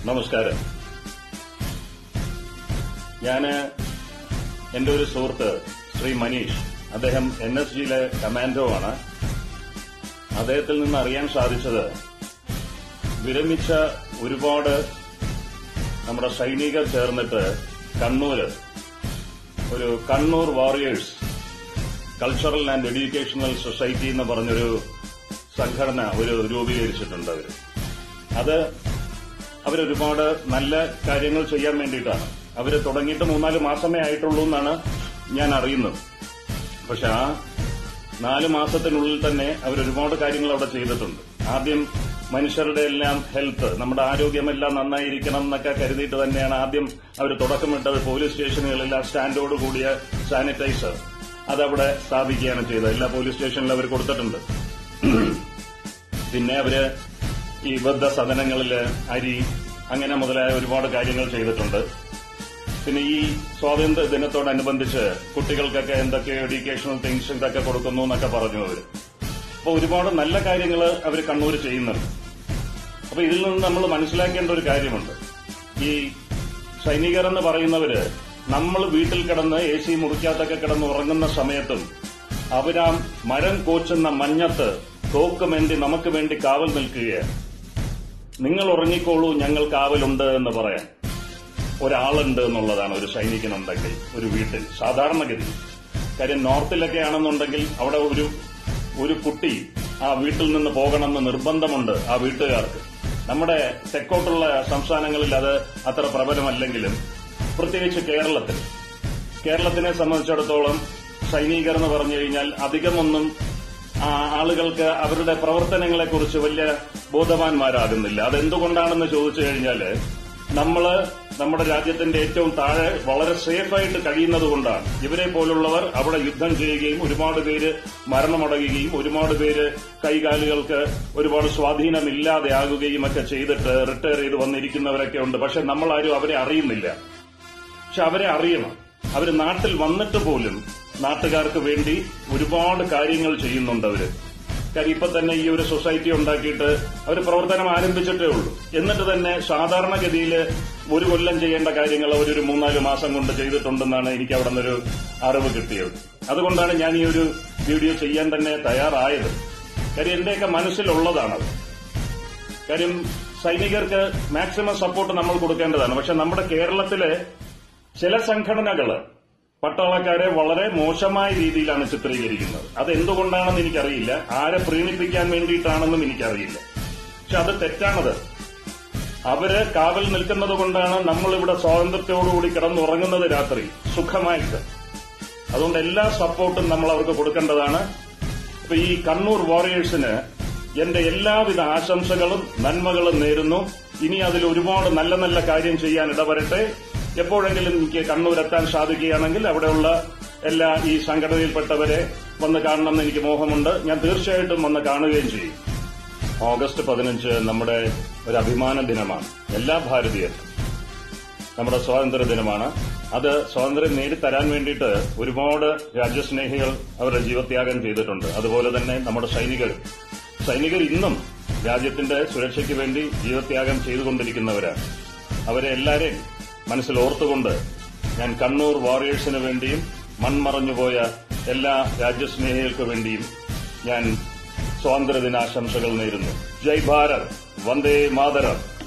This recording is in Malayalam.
നമസ്കാരം ഞാന് എന്റെ ഒരു സുഹൃത്ത് ശ്രീ മനീഷ് അദ്ദേഹം എൻ എസ് ജിയിലെ കമാൻഡോ ആണ് അദ്ദേഹത്തിൽ നിന്ന് അറിയാൻ സാധിച്ചത് വിരമിച്ച ഒരുപാട് നമ്മുടെ സൈനികർ ചേർന്നിട്ട് കണ്ണൂര് ഒരു Kannur warriors cultural and educational society എന്ന് പറഞ്ഞൊരു സംഘടന ഒരു രൂപീകരിച്ചിട്ടുണ്ട് അവർ അത് അവരൊരുപാട് നല്ല കാര്യങ്ങൾ ചെയ്യാൻ വേണ്ടിയിട്ടാണ് അവർ തുടങ്ങിയിട്ട് മൂന്നാല് മാസമേ ആയിട്ടുള്ളൂ എന്നാണ് ഞാൻ അറിയുന്നത് പക്ഷെ ആ നാല് മാസത്തിനുള്ളിൽ തന്നെ അവർ ഒരുപാട് കാര്യങ്ങൾ അവിടെ ചെയ്തിട്ടുണ്ട് ആദ്യം മനുഷ്യരുടെ എല്ലാം ഹെൽത്ത് നമ്മുടെ ആരോഗ്യമെല്ലാം നന്നായിരിക്കണം എന്നൊക്കെ കരുതിയിട്ട് തന്നെയാണ് ആദ്യം അവർ തുടക്കമിട്ടത് പോലീസ് സ്റ്റേഷനുകളെല്ലാം സ്റ്റാൻഡോട് കൂടിയ സാനിറ്റൈസർ അതവിടെ സ്ഥാപിക്കുകയാണ് ചെയ്തത് എല്ലാ പോലീസ് സ്റ്റേഷനിലും അവർ കൊടുത്തിട്ടുണ്ട് പിന്നെ അവര് ഈ വൃദ്ധസദനങ്ങളില് അരി അങ്ങനെ മുതലായ ഒരുപാട് കാര്യങ്ങൾ ചെയ്തിട്ടുണ്ട് പിന്നെ ഈ സ്വാതന്ത്ര്യ ദിനത്തോടനുബന്ധിച്ച് കുട്ടികൾക്കൊക്കെ എന്തൊക്കെ എഡ്യൂക്കേഷണൽ തിങ്സ് ഇതൊക്കെ കൊടുക്കുന്നു എന്നൊക്കെ പറഞ്ഞു അവര് അപ്പൊ ഒരുപാട് നല്ല കാര്യങ്ങൾ അവർ കണ്ണൂർ ചെയ്യുന്നുണ്ട് അപ്പൊ ഇതിൽ നിന്ന് നമ്മൾ മനസ്സിലാക്കേണ്ട ഒരു കാര്യമുണ്ട് ഈ സൈനികർ എന്ന് പറയുന്നവര് നമ്മൾ വീട്ടിൽ കിടന്ന് എ സി മുറിക്കകത്തൊക്കെ കിടന്ന് ഉറങ്ങുന്ന സമയത്തും അവരാ മരം കോച്ചുന്ന മഞ്ഞത്ത് തോക്കുമേന്തി നമുക്ക് വേണ്ടി കാവൽ നിൽക്കുകയാണ് നിങ്ങൾ ഉറങ്ങിക്കോളൂ ഞങ്ങൾ കാവലുണ്ട് എന്ന് പറയാൻ ഒരാളുണ്ട് എന്നുള്ളതാണ് ഒരു സൈനികനുണ്ടെങ്കിൽ ഒരു വീട്ടിൽ സാധാരണഗതി കാര്യം നോർത്തിലൊക്കെ ആണെന്നുണ്ടെങ്കിൽ അവിടെ ഒരു ഒരു കുട്ടി ആ വീട്ടിൽ നിന്ന് പോകണമെന്ന് നിർബന്ധമുണ്ട് ആ വീട്ടുകാർക്ക് നമ്മുടെ തെക്കോട്ടുള്ള സംസ്ഥാനങ്ങളിൽ അത് അത്ര പ്രബലമല്ലെങ്കിലും പ്രത്യേകിച്ച് കേരളത്തിൽ കേരളത്തിനെ സംബന്ധിച്ചിടത്തോളം സൈനികർ എന്ന് പറഞ്ഞു കഴിഞ്ഞാൽ അധികമൊന്നും ആ ആളുകൾക്ക് അവരുടെ പ്രവർത്തനങ്ങളെക്കുറിച്ച് വലിയ ബോധവാന്മാരാകുന്നില്ല അതെന്തുകൊണ്ടാണെന്ന് ചോദിച്ചു കഴിഞ്ഞാൽ നമ്മള് നമ്മുടെ രാജ്യത്തിന്റെ ഏറ്റവും താഴെ വളരെ സേഫായിട്ട് കഴിയുന്നത് കൊണ്ടാണ് ഇവരെ പോലുള്ളവർ അവിടെ യുദ്ധം ചെയ്യുകയും ഒരുപാട് പേര് മരണമടയുകയും ഒരുപാട് പേര് കൈകാലുകൾക്ക് ഒരുപാട് സ്വാധീനമില്ലാതെ ആകുകയും ഒക്കെ ചെയ്തിട്ട് റിട്ടയർ ചെയ്ത് വന്നിരിക്കുന്നവരൊക്കെ ഉണ്ട് പക്ഷെ നമ്മളാരും അവരെ അറിയുന്നില്ല പക്ഷെ അവരെ അറിയണം അവര് നാട്ടിൽ വന്നിട്ട് പോലും നാട്ടുകാർക്ക് വേണ്ടി ഒരുപാട് കാര്യങ്ങൾ ചെയ്യുന്നുണ്ട് അവര് കാര്യം ഇപ്പൊ തന്നെ ഈ ഒരു സൊസൈറ്റി ഉണ്ടാക്കിയിട്ട് അവർ പ്രവർത്തനം ആരംഭിച്ചിട്ടേ ഉള്ളൂ എന്നിട്ട് തന്നെ സാധാരണഗതിയിൽ ഒരു കൊല്ലം ചെയ്യേണ്ട കാര്യങ്ങൾ അവരൊരു മൂന്നാല് മാസം കൊണ്ട് ചെയ്തിട്ടുണ്ടെന്നാണ് എനിക്ക് അവിടെ നിന്നൊരു അറിവ് കിട്ടിയത് അതുകൊണ്ടാണ് ഞാൻ ഈ ഒരു വീഡിയോ ചെയ്യാൻ തന്നെ തയ്യാറായത് കാര്യം എന്റെയൊക്കെ മനസ്സിലുള്ളതാണത് കാര്യം സൈനികർക്ക് മാക്സിമം സപ്പോർട്ട് നമ്മൾ കൊടുക്കേണ്ടതാണ് പക്ഷെ നമ്മുടെ കേരളത്തിലെ ചില സംഘടനകള് പട്ടാളക്കാരെ വളരെ മോശമായ രീതിയിലാണ് ചിത്രീകരിക്കുന്നത് അത് എന്തുകൊണ്ടാണെന്ന് എനിക്കറിയില്ല ആരെ പ്രീണിപ്പിക്കാൻ വേണ്ടിയിട്ടാണെന്നും എനിക്കറിയില്ല പക്ഷെ അത് തെറ്റാണത് അവര് കാവൽ നിൽക്കുന്നത് കൊണ്ടാണ് നമ്മളിവിടെ സ്വാതന്ത്ര്യത്തോടുകൂടി കിടന്നുറങ്ങുന്നത് രാത്രി സുഖമായിട്ട് അതുകൊണ്ട് എല്ലാ സപ്പോർട്ടും നമ്മൾ അവർക്ക് കൊടുക്കേണ്ടതാണ് അപ്പൊ ഈ കണ്ണൂർ വാറിയേഴ്സിന് എന്റെ എല്ലാവിധ ആശംസകളും നന്മകളും നേരുന്നു ഇനി അതിൽ ഒരുപാട് നല്ല നല്ല കാര്യം ചെയ്യാൻ ഇടവരട്ടെ എപ്പോഴെങ്കിലും എനിക്ക് കണ്ണൂരെത്താൻ സാധിക്കുകയാണെങ്കിൽ അവിടെയുള്ള എല്ലാ ഈ സംഘടനയിൽപ്പെട്ടവരെ വന്ന് കാണണമെന്ന് എനിക്ക് മോഹമുണ്ട് ഞാൻ തീർച്ചയായിട്ടും വന്ന് കാണുകയും ചെയ്യും ഓഗസ്റ്റ് പതിനഞ്ച് നമ്മുടെ ഒരു അഭിമാന ദിനമാണ് എല്ലാ ഭാരതീയർക്കും നമ്മുടെ സ്വാതന്ത്ര്യ ദിനമാണ് അത് സ്വാതന്ത്ര്യം നേടിത്തരാൻ വേണ്ടിയിട്ട് ഒരുപാട് രാജ്യസ്നേഹികൾ അവരുടെ ജീവത്യാഗം ചെയ്തിട്ടുണ്ട് അതുപോലെ തന്നെ നമ്മുടെ സൈനികർ സൈനികർ ഇന്നും രാജ്യത്തിന്റെ സുരക്ഷയ്ക്ക് വേണ്ടി ജീവത്യാഗം ചെയ്തുകൊണ്ടിരിക്കുന്നവരാണ് അവരെ എല്ലാരെയും മനസ്സിൽ ഓർത്തുകൊണ്ട് ഞാൻ കണ്ണൂർ വാറിയേഴ്സിന് വേണ്ടിയും മൺമറഞ്ഞുപോയ എല്ലാ രാജ്യസ്നേഹികൾക്ക് വേണ്ടിയും ഞാൻ സ്വാതന്ത്ര്യദിനാശംസകൾ നേരുന്നു ജയ് ഭാരത് വന്ദേ മാതരം